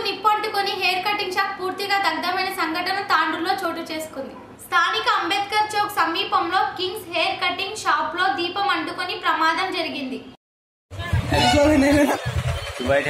నిప్పు అంటుకొని hair cutting shop పూర్తిగా దగ్ధమైన సంఘటన తాండూరులో చోటు చేసుకుంది స్థానిక అంబేద్కర్ చౌక్ సమీపంలో కింగ్స్ హెయిర్ కటింగ్ షాప్ లో దీపం అంటుకొని ప్రమాదం జరిగింది బయట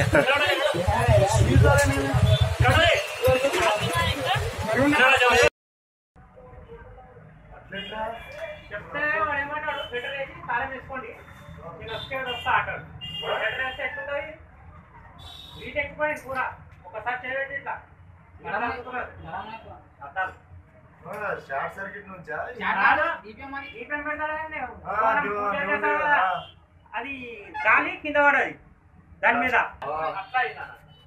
చెప్తే వాడు ఏమంటాడు స్వెటర్ వేసి తాళం వేసుకోండి నేను వచ్చేవాడు వస్తా అంటాడు స్వెటర్ వేస్తే ఎట్లుంటుంది హీట్ ఎక్కువైంది కూడా ఒకసారి చేయబెట్టి ఇట్లా ఇలా లాగుతున్నారు. అద్దాలు. షార్ట్ సర్క్యూట్ నుంచా కాదు, దీపం పెట్టాలండి. ఆ, మనం డ్యూ- పూజ డ్యూటీ, చేస్తాం కదా. ఆ. అది గాలి కింద పడది దాని మీద అట్లా ఇలా.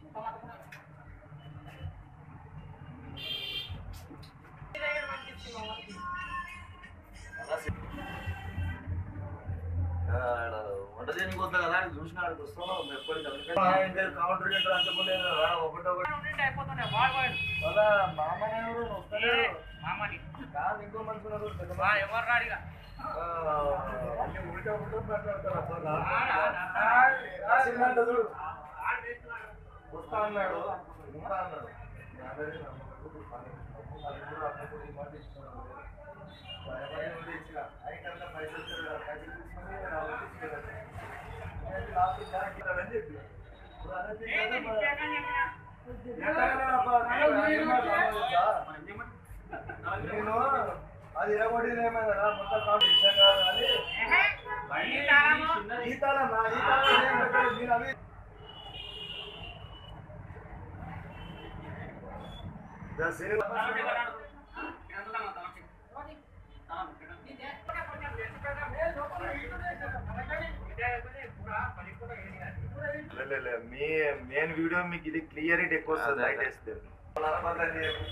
వంట చేయడానికి వద్దా కదా అని చూసిన ఆడికి వస్తున్నాం ఎప్పటికీ కౌంటర్ గింటర్ అంతపోలేదు ఒకటో ఒకటి ఉండింటే అయిపోతుండే వాడు వాడు. వాళ్ళ మామనే ఎవరు ఏ, వస్తలేరు మామని కాదు ఇంకో మనిషి ఉన్నారు పెద్ద వా, మనిషి. ఎవరు రాడిగా ఆ, అన్ని ఉల్టా ఉల్టా మాట్లాడతారు అసలు. ఆ, రాసిందంట చూడు. ఆడు వేస్తున్నాడు. వస్తా అన్నాడు వస్తా అన్నాడు అందరినీ నమ్మకం. అది కూడా అప్పుడు ఈ మాట ఇస్తున్నాడు. భయపడి ఉండి ఇచ్చిన. అయినా పైసలు ఇచ్చాడు. పైసలు తీసుకొని నా ఊరికి తీసుకెళ్ళాడు. నేను లాస్ట్ బ్యాంక్ ఇవ్వాలని చెప్పి. ఇప్పుడు అదే ఏ, తీసుకెళ్ళి నేను మరి- ఇచ్చాకని చెప్పినా. ఎక్కడైనా అబ్బా, నేను ఏం మాట్లాడతా? నేను అది ఇరగొట్టింది ఏమైంది రా మొత్తం కాదు ఇష్టం కాదు అని ఏహే, ఈ తాళము ఈ తాళం నా ఈ తాళం ఏం పెట్టాడు? నేను అవి దా సినిమా లే, లే, లే. మీ మెయిన్ వీడియో మీకు ఇది క్లియరిటీ ఎక్కువ వస్తుంది అదే, లైట్ అదే. వేస్తే నరభద్రం చేయకు.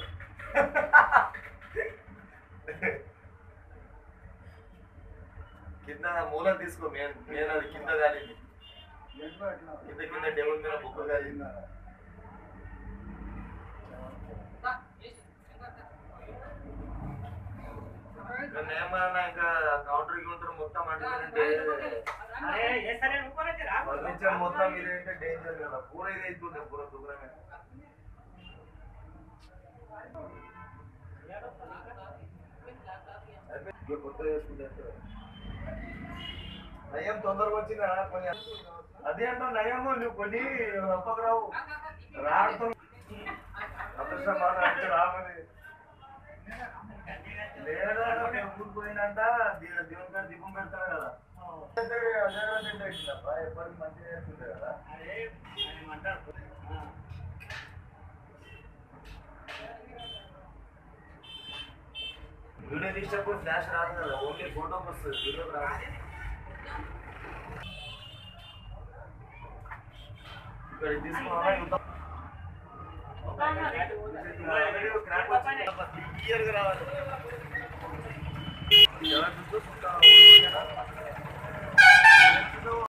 కింద మూల తీసుకో మెయిన్ మెయిన్ అది కింద కాలింది కింద కింద టేబుల్ మీద బుక్ కాలింది ఇంకా నేమన్నా ఇంకా కౌంటర్ కౌంటర్ మొత్తం అంటే అరే, ఏ సరే నువ్వు రా. ఫర్నిచర్ మొత్తం ఇదేంటే డేంజర్ కదా పూర ఇది అవుతుంది పూర దూరమే ఇక కొత్త చేసుకుంటే నయం తొందరగా వచ్చిందా కొన్ని అదే అంటా నయము నువ్వు కొన్ని ఒప్పకు రావు రాడుతో అదృష్టం మాట అంటే రామని లేదా ఊరికి పోయిందంట దే- దేవుని గారు దీపం పెడతాడు కదా అదే అదే తింటే ఇట్లా ఎప్పటికీ మంచిగా చేస్తుండే కదా అరే, ఏమంటారు? ఆ. వీడియో తీసేటప్పుడు ఫ్లాష్ రాదు కదా ఓన్లీ ఫోటోకి వస్తుంది వీడియో రాదు ఇక్కడ ఇది తీసుకున్నావా యుద్ధం క్లియర్గా రావాలి ఎలా చూస్తూ